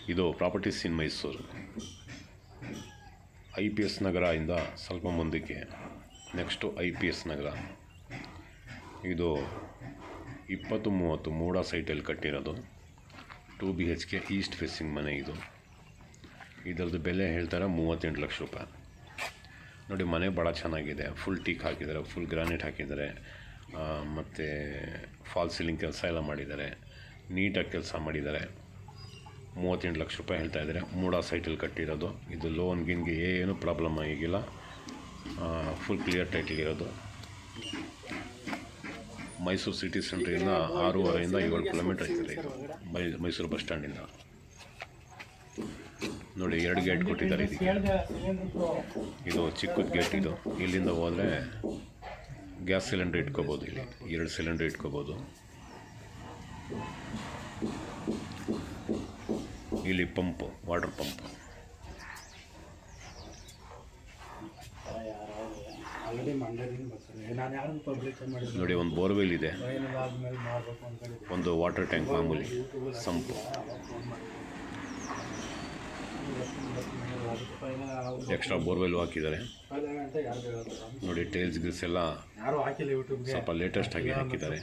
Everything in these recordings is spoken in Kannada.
ಇದು properties in Mysore I P S Nagar ಇಂದ ಸ್ವಲ್ಪ ಮುಂದಕ್ಕೆ next I P S Nagar ಇದು ಇಪ್ಪತ್ತು ಮೂವತ್ತು ಮೂಡ ಸೈಟಲ್ಲಿ ಕಟ್ಟಿರೋದು two B H K east facing ಮನೆ ಇದು ಇದರದ್ದು ಬೆಲೆ ಹೇಳ್ತಾರೆ ಮೂವತ್ತೆಂಟು ಲಕ್ಷ ರೂಪಾಯಿ ನೋಡಿ ಮನೆ ಭಾಳ ಚೆನ್ನಾಗಿದೆ ಫುಲ್ ಟೀಕ್ ಹಾಕಿದ್ದಾರೆ ಫುಲ್ ಗ್ರಾನೈಟ್ ಹಾಕಿದ್ದಾರೆ ಮತ್ತು ಫಾಲ್ ಸೀಲಿಂಗ್ ಕೆಲಸ ಎಲ್ಲ ಮಾಡಿದ್ದಾರೆ ನೀಟಾಗಿ ಕೆಲಸ ಮಾಡಿದ್ದಾರೆ ಮೂವತ್ತೆಂಟು ಲಕ್ಷ ರೂಪಾಯಿ ಹೇಳ್ತಾ ಇದ್ದಾರೆ ಮೂಡ ಸೈಟಲ್ಲಿ ಕಟ್ಟಿರೋದು ಇದು ಲೋನ್ ಗಿನ್ಗೆ ಏನು ಪ್ರಾಬ್ಲಮ್ ಆಗಿಲ್ಲ ಫುಲ್ ಕ್ಲಿಯರ್ ಟೈಟಲ್ ಇರೋದು ಮೈಸೂರು ಸಿಟಿ ಸೆಂಟ್ರಿಂದ ಆರೂವರೆಯಿಂದ ಏಳು ಕಿಲೋಮೀಟರ್ ಐತದೆ ಇದು ಮೈ ಮೈಸೂರು ಬಸ್ ಸ್ಟ್ಯಾಂಡಿಂದ ನೋಡಿ ಎರಡು ಗೇಟ್ ಕೊಟ್ಟಿದ್ದಾರೆ ಇದಕ್ಕೆ ಇದು ಚಿಕ್ಕದ ಗೇಟ್ ಇದು ಇಲ್ಲಿಂದ ಹೋದರೆ ಗ್ಯಾಸ್ ಸಿಲಿಂಡರ್ ಇಟ್ಕೋಬೋದು ಇಲ್ಲಿ ಎರಡು ಸಿಲಿಂಡರ್ ಇಟ್ಕೋಬೋದು ಇಲ್ಲಿ ಪಂಪ್ ವಾಟರ್ ಪಂಪ್ ಆಲ್ರೆಡಿ ಮಂಡ್ಯದಿಂದ ಬರ್ತಾರೆ ನಾನು ಯಾರು ಪಬ್ಲಿಕ್ ಮಾಡಿದ್ರು ನೋಡಿ ಒಂದು ಬೋರ್ವೆಲ್ ಇದೆ ಆದ್ಮೇಲೆ ಮಾಡಬೇಕು ಅಂತ ಹೇಳಿದ್ದೆ ಒಂದು ವಾಟರ್ ಟ್ಯಾಂಕ್ ಮಾಮೂಲಿ ಸಂಪು ಎಕ್ಸ್ಟ್ರಾ ಬೋರ್ವೆಲ್ ಹಾಕಿದ್ದಾರೆ ಅಂತ ಯಾರು ಹೇಳ್ತಾರೆ ನೋಡಿ ಟೈಲ್ಸ್ ಗಿಲ್ಸ್ ಎಲ್ಲ ಯಾರು ಹಾಕಿಲ್ಲ ಯೂಟ್ಯೂಬ್ಗೆ ಸ್ವಲ್ಪ ಲೇಟೆಸ್ಟ್ ಆಗಿ ಹಾಕಿದ್ದಾರೆ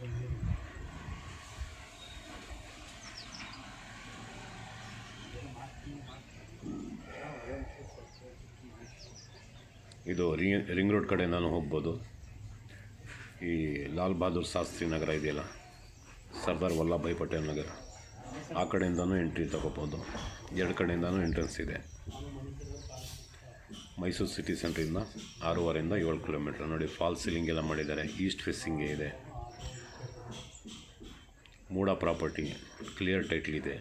ಇದು ರಿಂಗ್ ರಿಂಗ್ ರೋಡ್ ಕಡೆ ನಾನು ಹೋಗ್ಬೋದು ಈ ಲಾಲ್ ಬಹದ್ದೂರ್ ಶಾಸ್ತ್ರಿ ನಗರ ಇದೆಯಲ್ಲ ಸರ್ದಾರ್ ವಲ್ಲಭಾಯ್ ಪಟೇಲ್ ನಗರ ಆ ಕಡೆಯಿಂದನೂ ಎಂಟ್ರಿ ತಗೋಬೋದು ಎರಡು ಕಡೆಯಿಂದನೂ ಎಂಟ್ರೆನ್ಸ್ ಇದೆ ಮೈಸೂರು ಸಿಟಿ ಸೆಂಟ್ರಿಂದ ಆರೂವರೆಯಿಂದ ಏಳು ಕಿಲೋಮೀಟ್ರ್ ನೋಡಿ ಫಾಲ್ ಸೀಲಿಂಗ್ ಎಲ್ಲ ಮಾಡಿದ್ದಾರೆ ಈಸ್ಟ್ ಫೇಸಿಂಗೇ ಇದೆ ಮೂಡ ಪ್ರಾಪರ್ಟಿ ಕ್ಲಿಯರ್ ಟೈಟ್ಲ್ ಇದೆ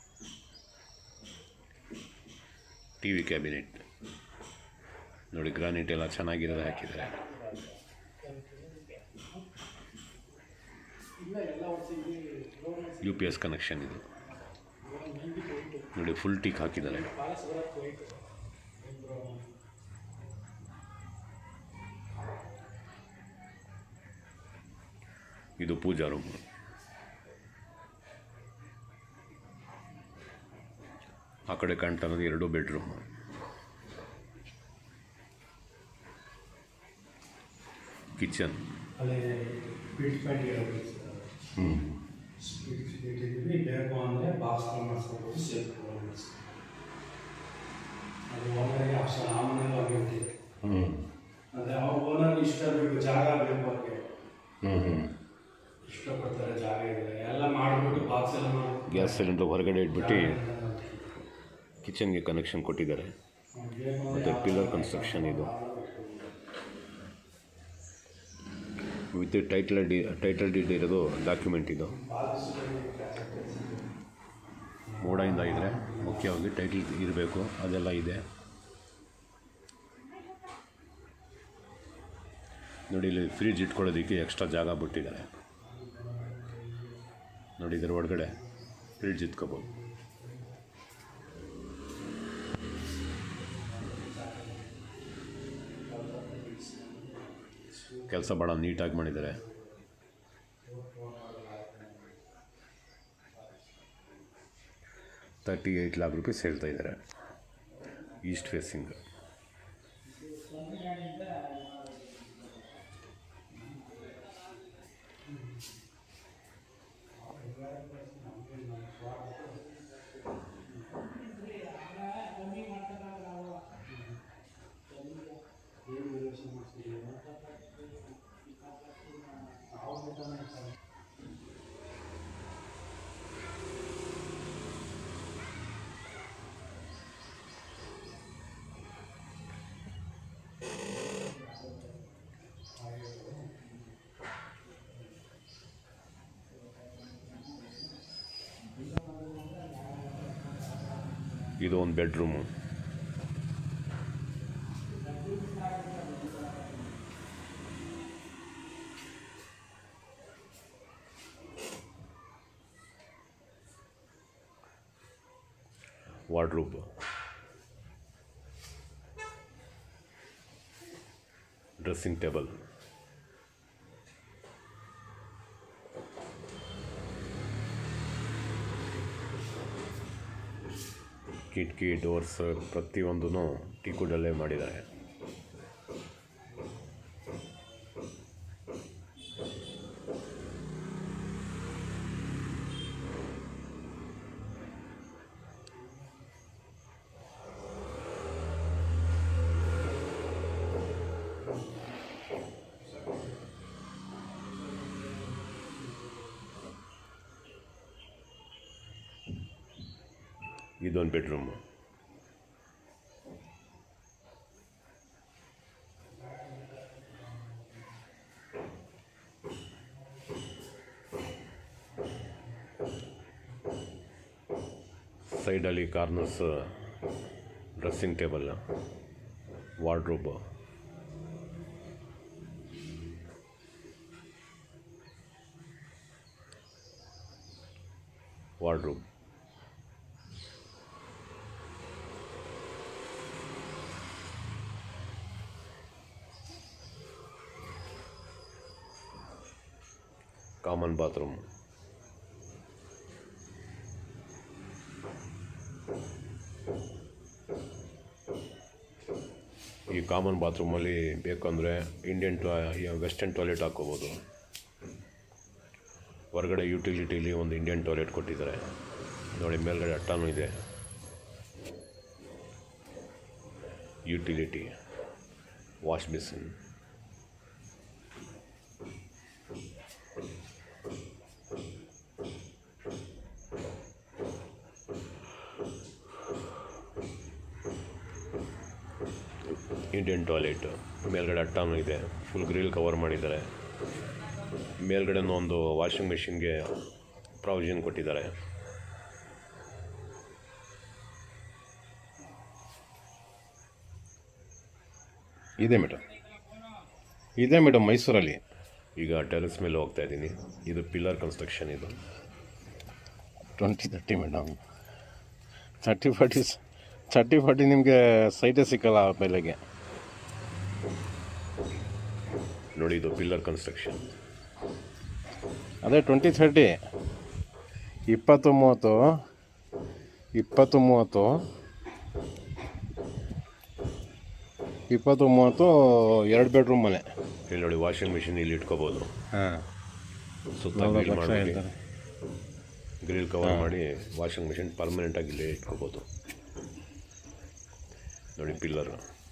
ಟಿ ವಿ ಕ್ಯಾಬಿನೆಟ್ ನೋಡಿ ಗ್ರಾನೈಟ್ ಎಲ್ಲ ಚೆನ್ನಾಗಿರೋದು ಹಾಕಿದ್ದಾರೆ ಯು ಪಿ ಎಸ್ ಕನೆಕ್ಷನ್ ಇದು ನೋಡಿ ಫುಲ್ ಟಿಕ್ ಹಾಕಿದ್ದಾರೆ ಇದು ಪೂಜಾ ರೂಮ್ ಆ ಕಡೆ ಕಾಣ್ತಾ ಇರೋದು ಎರಡು ಬೆಡ್ರೂಮ್ ಕಿಚನ್ ಅಲ್ಲಿ ಸ್ಪೀಡ್ ಸ್ಪೀಡ್ ಹೇಳ್ಬೇಕು ಹ್ಞೂ ಸ್ಪೀಡ್ ಸ್ಪೀಡ್ ಇದ್ವಿ ಬೇಕು ಅಂದರೆ ಬಾಕ್ಸ್ ಮಾಡಿಸ್ಕೋಬೋದು ಸೇಲ್ ಅದು ಓನರಿಗೆ ಆಪ್ಷನ್ ಆ ಮನೇಲಿ ಅವ್ರಿಗೆ ಬಿಟ್ಟಿದೆ ಹ್ಞೂ ಅದೇ ಅವ್ರ ಓನರ್ ಇಷ್ಟ ಬೇಕು ಜಾಗ ಬೇಕು ಅವ್ರಿಗೆ ಹ್ಞೂ ಹ್ಞೂ ಇಷ್ಟಪಡ್ತಾರೆ ಜಾಗ ಇದೆ ಎಲ್ಲ ಮಾಡಿಬಿಟ್ಟು ಬಾಕ್ಸ್ ಎಲ್ಲ ಮಾಡಿ ಗ್ಯಾಸ್ ಸಿಲಿಂಡರ್ ಹೊರಗಡೆ ಇಟ್ಬಿಟ್ಟು ಕಿಚನ್ಗೆ ಕನೆಕ್ಷನ್ ಕೊಟ್ಟಿದ್ದಾರೆ ಮತ್ತು ಪಿಲ್ಲರ್ ಕನ್ಸ್ಟ್ರಕ್ಷನ್ ಇದು with title D title deed ಇರೋದು ಡಾಕ್ಯುಮೆಂಟ್ ಇದು ಮೋಡದಿಂದ ಇದ್ದರೆ ಮುಖ್ಯವಾಗಿ ಟೈಟಲ್ ಇರಬೇಕು ಅದೆಲ್ಲ ಇದೆ ನೋಡಿ ಇಲ್ಲಿ ಫ್ರಿಜ್ ಇಟ್ಕೊಳ್ಳೋದಕ್ಕೆ ಎಕ್ಸ್ಟ್ರಾ ಜಾಗ ಬಿಟ್ಟಿದ್ದಾರೆ ನೋಡಿ ಇದರ ಒಳಗಡೆ ಫ್ರಿಡ್ಜ್ ಇಟ್ಕೋಬೋದು ಕೆಲಸ ಭಾಳ ನೀಟಾಗಿ ಮಾಡಿದ್ದಾರೆ ತರ್ಟಿ ಏಯ್ಟ್ ಲ್ಯಾಕ್ ರುಪೀಸ್ ಹೇಳ್ತಾ ಇದ್ದಾರೆ ಈಸ್ಟ್ ಫೇಸಿಂಗ್ ಇದು ಒಂದು ಬೆಡ್ರೂಮು ವಾರ್ಡ್ರೂಬ್ ಡ್ರೆಸ್ಸಿಂಗ್ ಟೇಬಲ್ ಕಿಟಕಿ ಡೋರ್ಸ್ ಪ್ರತಿಯೊಂದೂ ಟೀಕುಡಲ್ಲೇ ಮಾಡಿದ್ದಾರೆ ಇದೊಂದು ಬೆಡ್ರೂಮು ಸೈಡಲ್ಲಿ corners dressing table wardrobe wardrobe common bathroom ಈ ಕಾಮನ್ ಬಾತ್ರೂಮಲ್ಲಿ ಬೇಕಂದರೆ ಇಂಡಿಯನ್ ಟಾ ವೆಸ್ಟರ್ನ್ ಟಾಯ್ಲೆಟ್ ಹಾಕ್ಕೋಬೋದು ಹೊರಗಡೆ ಯುಟಿಲಿಟಿಲಿ ಒಂದು ಇಂಡಿಯನ್ ಟಾಯ್ಲೆಟ್ ಕೊಟ್ಟಿದ್ದಾರೆ ನೋಡಿ ಮೇಲ್ಗಡೆ ಅಟ್ಟಾನು ಇದೆ utility wash basin Indian toilet ಮೇಲ್ಗಡೆ ಅಟ್ಟಾನು ಇದೆ ಫುಲ್ ಗ್ರಿಲ್ ಕವರ್ ಮಾಡಿದ್ದಾರೆ ಮೇಲ್ಗಡೆನೂ ಒಂದು ವಾಷಿಂಗ್ ಮೆಷಿನ್ಗೆ ಪ್ರಾವಿಷನ್ ಕೊಟ್ಟಿದ್ದಾರೆ ಇದೆ ಮೇಡಮ್ ಇದೆ ಮೇಡಮ್ ಮೈಸೂರಲ್ಲಿ ಈಗ ಟೆರೆಸ್ ಮೇಲೆ ಹೋಗ್ತಾ ಇದ್ದೀನಿ ಇದು ಪಿಲ್ಲರ್ ಕನ್ಸ್ಟ್ರಕ್ಷನ್ ಇದು twenty thirty madam thirty forty thirty forty ನಿಮಗೆ ಸೈಟೇ ಸಿಕ್ಕಲ್ಲ ಆ ಬೆಲೆಗೆ ನೋಡಿ ಇದು ಪಿಲ್ಲರ್ ಕನ್ಸ್ಟ್ರಕ್ಷನ್ ಅದೇ ಟ್ವೆಂಟಿ ಥರ್ಟಿ ಇಪ್ಪತ್ತು ಮೂವತ್ತು ಇಪ್ಪತ್ತು ಮೂವತ್ತು ಇಪ್ಪತ್ತು ಮೂವತ್ತು ಎರಡು ಬೆಡ್ರೂಮ್ ಮನೆ ಇಲ್ಲಿ ನೋಡಿ ವಾಷಿಂಗ್ ಮಿಷಿನ್ ಇಲ್ಲಿ ಇಟ್ಕೋಬೋದು ಹಾಂ ಸುತ್ತ ನಲ್ವತ್ತು ಗ್ರಿಲ್ ಲಕ್ಷ ಮಾಡಿ ಹೇಳ್ತಾರೆ ಗ್ರಿಲ್ ಕವರ್ ಮಾಡಿ ವಾಷಿಂಗ್ ಮಿಷಿನ್ ಪರ್ಮನೆಂಟಾಗಿ ಇಲ್ಲೇ ಇಟ್ಕೋಬೋದು ನೋಡಿ ಪಿಲ್ಲರ್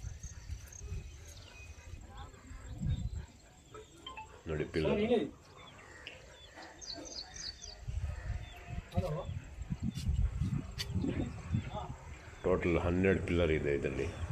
ನೋಡಿ ಪಿಲ್ಲರ್ ಟೋಟಲ್ ಹನ್ನೆರಡು ಪಿಲ್ಲರ್ ಇದೆ ಇದರಲ್ಲಿ